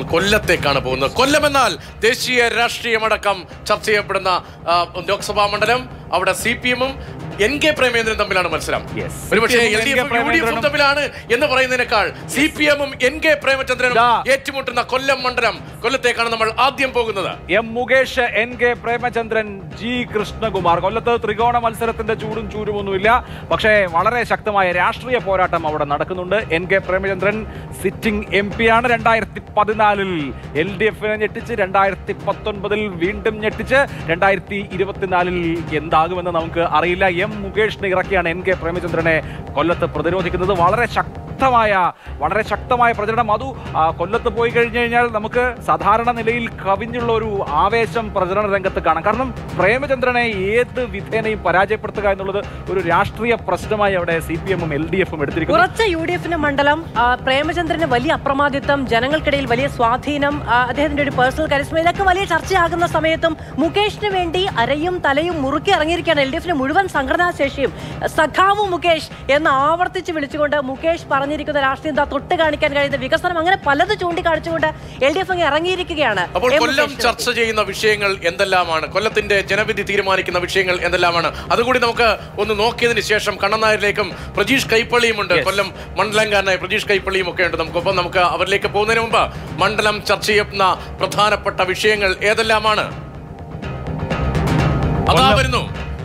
കൊല്ലത്തേക്കാണ് പോകുന്നത് കൊല്ലം എന്നാൽ ദേശീയ രാഷ്ട്രീയമടക്കം ചർച്ച ചെയ്യപ്പെടുന്ന ആ, ലോക്സഭാ മണ്ഡലം അവിടെ സി പി എമ്മും എൻ കെ പ്രേമേന്ദ്രൻ തമ്മിലാണ് മത്സരം Yes. ഒരുപക്ഷെ CPM ഉം എൽ ഡി NK എഫും യു ഡി എഫും പ്രേമചന്ദ്രനും തമ്മിലാണ് എന്ന് പറയുന്നതിനേക്കാൾ സി പി എമ്മും എൻ കെ പ്രേമചന്ദ്രനും ദാ. ഏറ്റുമുട്ടുന്ന കൊല്ലം മണ്ഡലം കൊല്ലത്തേക്കാണ് നമ്മൾ ആദ്യം പോകുന്നത് M Mukesh N K Premachandran G Krishnakumar കൊല്ലത്ത് ത്രികോണ മത്സരത്തിന്റെ ചൂടും ചൂരുമൊന്നുമില്ല പക്ഷേ വളരെ ശക്തമായ രാഷ്ട്രീയ പോരാട്ടം അവിടെ നടക്കുന്നുണ്ട് N K Premachandran sitting M P ആണ് രണ്ടായിരത്തി പതിനാലിൽ എൽ ഡി എഫിനെ ഞെട്ടിച്ച് രണ്ടായിരത്തി പത്തൊൻപതിൽ വീണ്ടും ഞെട്ടിച്ച് രണ്ടായിരത്തി ഇരുപത്തിനാലിൽ എന്താകുമെന്ന് നമുക്ക് അറിയില്ല എം മുകേഷിനെ ഇറക്കിയാണ് എൻ കെ പ്രേമചന്ദ്രനെ കൊല്ലത്ത് പ്രതിരോധിക്കുന്നത് വളരെ ശക്തമായ വളരെ ശക്തമായ പ്രചരണം അതു ആ, കൊല്ലത്ത് പോയി കഴിഞ്ഞു കഴിഞ്ഞാൽ നമുക്ക് സാധാരണ നിലയിൽ കവിഞ്ഞുള്ള ഒരു ആവേശം പ്രചരണ രംഗത്ത് കാണാം കാരണം പ്രേമചന്ദ്രനെ ഏത് വിധേനയും പരാജയപ്പെടുത്തുക എന്നുള്ളത് ഒരു രാഷ്ട്രീയ പ്രശ്നമായി അവിടെ സി പി എമ്മും എൽ ഡി എഫും എടുത്തിരിക്കുന്നു ഉറച്ച യു ഡി എഫിന്റെ മണ്ഡലം ആ, പ്രേമചന്ദ്രന് വലിയ അപ്രമാദിത്വം ജനങ്ങൾക്കിടയിൽ വലിയ സ്വാധീനം ആ, അദ്ദേഹത്തിന്റെ ഒരു പേഴ്സണൽ കരിസ്മ ഇതൊക്കെ വലിയ ചർച്ചയാകുന്ന സമയത്തും മുകേഷിന് വേണ്ടി അരയും തലയും മുറുക്കി ഇറങ്ങിയിരിക്കുകയാണ് എൽ ഡി എഫിന്റെ മുഴുവൻ സംഘടനാ ശേഷിയും സഖാവു മുകേഷ് എന്ന് ആവർത്തിച്ച് വിളിച്ചുകൊണ്ട് മുകേഷ് പറഞ്ഞിരിക്കുന്ന രാഷ്ട്രീയം എന്താ തൊട്ട് കാണിക്കാൻ കഴിയുന്ന വികസനം അങ്ങനെ പലത് ചൂണ്ടിക്കാണിച്ചുകൊണ്ട് എൽ ഡി എഫ് അങ്ങ് ഇറങ്ങിയിരിക്കുകയാണ് അപ്പോൾ എം കൊല്ലം മുകേഷിന് ചർച്ച ചെയ്യുന്ന വിഷയങ്ങൾ എന്തെല്ലാമാണ് കൊല്ലത്തിന്റെ ജനവിധി തീരുമാനിക്കുന്ന വിഷയങ്ങൾ എന്തെല്ലാമാണ് അതുകൂടി നമുക്ക് ഒന്ന് നോക്കിയതിന് ശേഷം കണ്ണനായരിലേക്കും പ്രജീഷ് കൈപ്പള്ളിയും ഉണ്ട് കൊല്ലം മണ്ഡലംകാരനായ പ്രജീഷ് കൈപ്പള്ളിയും ഒക്കെ ഉണ്ട് നമുക്കൊപ്പം നമുക്ക് അവരിലേക്ക് പോകുന്നതിന് മുമ്പ് മണ്ഡലം ചർച്ച ചെയ്യുന്ന പ്രധാനപ്പെട്ട വിഷയങ്ങൾ ഏതെല്ലാമാണ് അതാ കൊല്ലം- വരുന്നു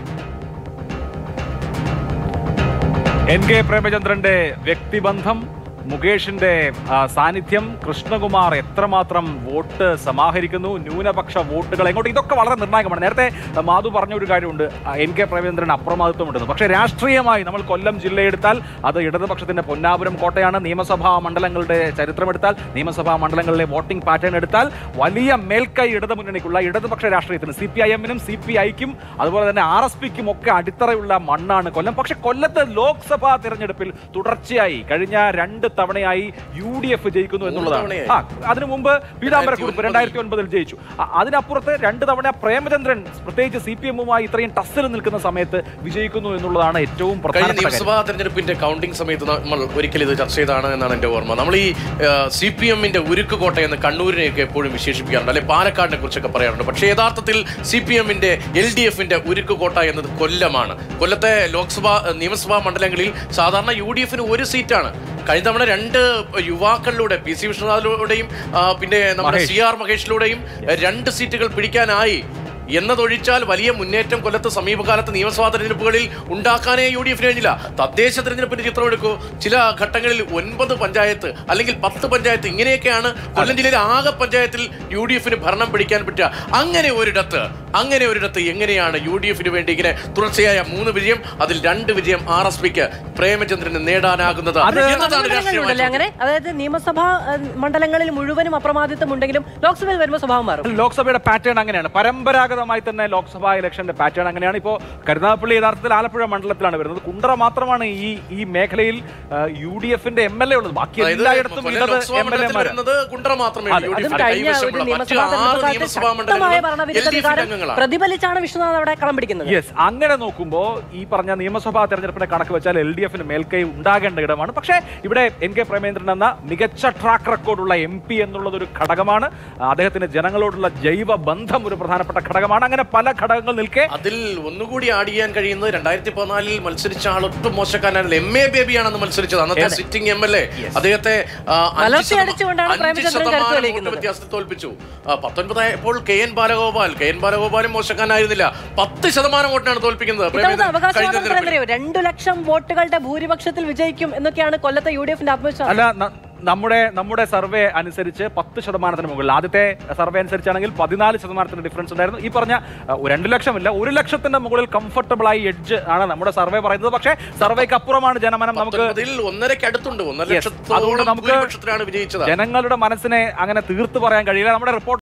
എൻ കെ പ്രേമചന്ദ്രന്റെ വ്യക്തിബന്ധം മുകേഷിന്റെ ആ, സാന്നിധ്യം കൃഷ്ണകുമാർ എത്രമാത്രം വോട്ട് സമാഹരിക്കുന്നു ന്യൂനപക്ഷ വോട്ടുകൾ എങ്ങോട്ട് ഇതൊക്കെ വളരെ നിർണായകമാണ് നേരത്തെ ആ, മാധു പറഞ്ഞ ഒരു കാര്യമുണ്ട് ആ, എൻ കെ പ്രേമചന്ദ്രൻ അപ്രമാദിത്വമുണ്ടെന്ന് പക്ഷേ രാഷ്ട്രീയമായി നമ്മൾ കൊല്ലം ജില്ലയെടുത്താൽ അത് ഇടതുപക്ഷത്തിന്റെ പൊന്നാപുരം കോട്ടയാണ് നിയമസഭാ മണ്ഡലങ്ങളുടെ ചരിത്രമെടുത്താൽ നിയമസഭാ മണ്ഡലങ്ങളിലെ വോട്ടിംഗ് പാറ്റേൺ എടുത്താൽ വലിയ മേൽക്കൈ ഇടതു മുന്നണിക്കുള്ള ഇടതുപക്ഷ രാഷ്ട്രീയത്തിന് സി പി ഐ എമ്മിനും സി പി ഐക്കും അതുപോലെ തന്നെ ആർ എസ് പിക്കും ഒക്കെ അടിത്തറയുള്ള മണ്ണാണ് കൊല്ലം പക്ഷെ കൊല്ലത്ത് ലോക്സഭാ തിരഞ്ഞെടുപ്പിൽ തുടർച്ചയായി കഴിഞ്ഞ രണ്ട് തവണയായി യു ഡി എഫ് ജയിക്കുന്നു എന്നുള്ളതാണ് തവണയായി? ആ അതിനു മുമ്പ് പീതാംബരക്കുറിപ്പ് രണ്ടായിരത്തി ഒൻപതിൽ ജയിച്ചു അ- അതിനപ്പുറത്ത് രണ്ട് തവണ പ്രേമചന്ദ്രൻ പ്രത്യേകിച്ച് സി പി എമ്മുമായി ഇത്രയും ടസ്സിൽ നിൽക്കുന്ന സമയത്ത് വിജയിക്കുന്നു എന്നുള്ളതാണ് ഏറ്റവും കഴിഞ്ഞ പ്രധാനപ്പെട്ട കാര്യം നിയമസഭാ തെരഞ്ഞെടുപ്പിന്റെ കൗണ്ടിംഗ് സമയത്ത് നമ്മൾ ഒരിക്കലും ഇത് ചർച്ച ചെയ്താണ് എന്നാണ് എന്റെ ഓർമ്മ നമ്മൾ ഈ സി പി എമ്മിന്റെ ഉരുക്ക് കോട്ട എന്ന് കണ്ണൂരിനെയൊക്കെ എപ്പോഴും വിശേഷിപ്പിക്കാറുണ്ട് അല്ലെ പാലക്കാടിനെ കുറിച്ചൊക്കെ പറയാറുണ്ട് പക്ഷേ യഥാർത്ഥത്തിൽ സി പി എമ്മിന്റെ എൽ ഡി എഫിന്റെ ഉരുക്ക് കോട്ട എന്നത് കൊല്ലമാണ് കൊല്ലത്തെ ലോക്സഭാ ഏഹ്, നിയമസഭാ മണ്ഡലങ്ങളിൽ സാധാരണ യു ഡി എഫിന് ഒരു സീറ്റാണ് കഴിഞ്ഞ തവണ രണ്ട് യുവാക്കളിലൂടെ പി സി വിഷ്ണുനാഥിലൂടെയും ആ, പിന്നെ നമ്മുടെ മഹേഷ്. സി ആർ മഹേഷിലൂടെയും രണ്ട് സീറ്റുകൾ പിടിക്കാനായി എന്നതൊഴിച്ചാൽ വലിയ മുന്നേറ്റം കൊല്ലത്ത് സമീപകാലത്ത് നിയമസഭാ തെരഞ്ഞെടുപ്പുകളിൽ ഉണ്ടാക്കാനേ യു ഡി എഫിന് കഴിഞ്ഞില്ല തദ്ദേശ തെരഞ്ഞെടുപ്പിന്റെ ചിത്രം എടുക്കൂ ചില ഘട്ടങ്ങളിൽ ഒൻപത് പഞ്ചായത്ത് അല്ലെങ്കിൽ പത്ത് പഞ്ചായത്ത് ഇങ്ങനെയൊക്കെയാണ് കൊല്ലം ജില്ലയിലെ ആകെ പഞ്ചായത്തിൽ യു ഡി എഫിന് ഭരണം പിടിക്കാൻ പറ്റുക അങ്ങനെ ഒരിടത്ത് അങ്ങനെ ഒരിടത്ത് എങ്ങനെയാണ് യു ഡി എഫിന് വേണ്ടി ഇങ്ങനെ തുടർച്ചയായ മൂന്ന് വിജയം അതിൽ രണ്ട് വിജയം ആർ എസ് പിക്ക് പ്രേമചന്ദ്രന് നേടാനാകുന്നത് എന്നതാണ് രാഷ്ട്രീയ മണ്ഡലങ്ങളുണ്ടല്ലേ അങ്ങനെ അതായത് നിയമസഭാ ഏഹ്, മണ്ഡലങ്ങളിൽ മുഴുവനും അപ്രമാദിത്വം ഉണ്ടെങ്കിലും ലോക്സഭയിൽ വരുമ്പോൾ സ്വഭാവം മാറും ലോക്സഭയുടെ പാറ്റേൺ അങ്ങനെയാണ് പരമ്പരാഗതമായി തന്നെ ലോക്സഭാ ഇലക്ഷന്റെ പാറ്റേൺ അങ്ങനെയാണ് ഇപ്പോൾ കരുനാഗപ്പള്ളി യഥാർത്ഥത്തിൽ ആലപ്പുഴ മണ്ഡലത്തിലാണ് വരുന്നത് കുണ്ടറ മാത്രമാണ് ഈ ഈ മേഖലയിൽ യു ഡി എഫിന്റെ എം എൽ എ ഉള്ളത് ബാക്കി അതായത് എല്ലായിടത്തും കൊല്ലം ഇടത് ലോക്സഭാ എം എൽ മണ്ഡലത്തിൽ എമാരാണ് വരുന്നത് കുണ്ടറ മാത്രമേ അതെ, യു ഡി അതും എഫിന് കഴിഞ്ഞ ഒരു കൈവശമുള്ള മറ്റ് നിയമസഭാ ആറ് തെരഞ്ഞെടുപ്പ് നിയമസഭാ ശക്തമായ മണ്ഡലങ്ങളും ഭരണവിരുദ്ധ എൽ ഡി എഫിന്റെ വികാരം അംഗങ്ങളാണ് പ്രതിഫലിച്ചാണ് വിഷ്ണുനാഥ് അവിടെ കളം പിടിക്കുന്നത് യെസ് അങ്ങനെ നോക്കുമ്പോൾ ഈ പറഞ്ഞ നിയമസഭാ തെരഞ്ഞെടുപ്പിനെ കണക്ക് വെച്ചാൽ എൽ ഡി എഫിന് മേൽക്കൈ ഉണ്ടാകേണ്ട ഇടമാണ് പക്ഷേ ഇവിടെ എൻ കെ പ്രേമേന്ദ്രൻ എന്ന മികച്ച ട്രാക്ക് റെക്കോർഡുള്ള എം പി എന്നുള്ളത് ഒരു ഘടകമാണ് അദ്ദേഹത്തിന് ജനങ്ങളോടുള്ള ജൈവ ബന്ധം ഒരു പ്രധാനപ്പെട്ട ഘടകമാണ് അങ്ങനെ പല ഘടകങ്ങൾ നിൽക്കെ അതിൽ ഒന്നുകൂടി ആഡ് ചെയ്യാൻ കഴിയുന്നത് രണ്ടായിരത്തി പതിനാലിൽ മത്സരിച്ച ആൾ ഒട്ടും മോശക്കാരനായിരുന്നു എം എ ബേബിയാണെന്ന് മത്സരിച്ചത് അന്നത്തെ സിറ്റിംഗ് എം എൽ എ അദ്ദേഹത്തെ ആ, അഞ്ച് മലർത്തി ശതമാ- അടിച്ചുകൊണ്ടാണ് അഞ്ച് പ്രേമചന്ദ്രൻ ശതമാനം കരുത്ത് വോട്ട് തെളിയിക്കുന്നത്. വ്യത്യാസത്തിൽ തോൽപ്പിച്ചു ആ, പത്തൊൻപതായപ്പോൾ K N Balagopal K N ബാലഗോപാലും മോശക്കാരനായിരുന്നില്ല പത്ത് ശതമാനം വോട്ടിനാണ് തോൽപ്പിക്കുന്നത് ഇത്തവണത്തെ പ്രേമചന്ദ്രൻ കഴിഞ്ഞ അവകാശവാദം തെരഞ്ഞെടുപ്പിൽ. പറയുന്നത് രണ്ടു ലക്ഷം വോട്ടുകളുടെ ഭൂരിപക്ഷത്തിൽ വിജയിക്കും എന്നൊക്കെയാണ് കൊല്ലത്തെ യു ഡി എഫിന്റെ ആത്മവിശ്വാസം അല്ല ന- നമ്മുടെ നമ്മുടെ സർവേ അനുസരിച്ച് പത്ത് ശതമാനത്തിന് മുകളിൽ ആദ്യത്തെ സർവേ അനുസരിച്ചാണെങ്കിൽ പതിനാല് ശതമാനത്തിന് ഡിഫറൻസ് ഉണ്ടായിരുന്നു ഈ പറഞ്ഞ അഹ്, രണ്ട് ലക്ഷമില്ല ഒരു ലക്ഷത്തിന്റെ മുകളിൽ കംഫർട്ടബിൾ ആയി എഡ്ജ് ആണ് നമ്മുടെ സർവേ പറയുന്നത് പക്ഷേ സർവേക്ക് അപ്പുറമാണ് ജനമനം നമുക്ക് പത്തൊൻപതിൽ ഒന്നരക്ക് അടുത്തുണ്ട് ഒന്നര Yes. അതുകൊണ്ട് ലക്ഷത്തോളം നമുക്ക് ഭൂരിപക്ഷത്തിലാണ് വിജയിച്ചത് ജനങ്ങളുടെ മനസ്സിനെ അങ്ങനെ തീർത്ത് പറയാൻ കഴിയില്ല നമ്മുടെ റിപ്പോർട്ട്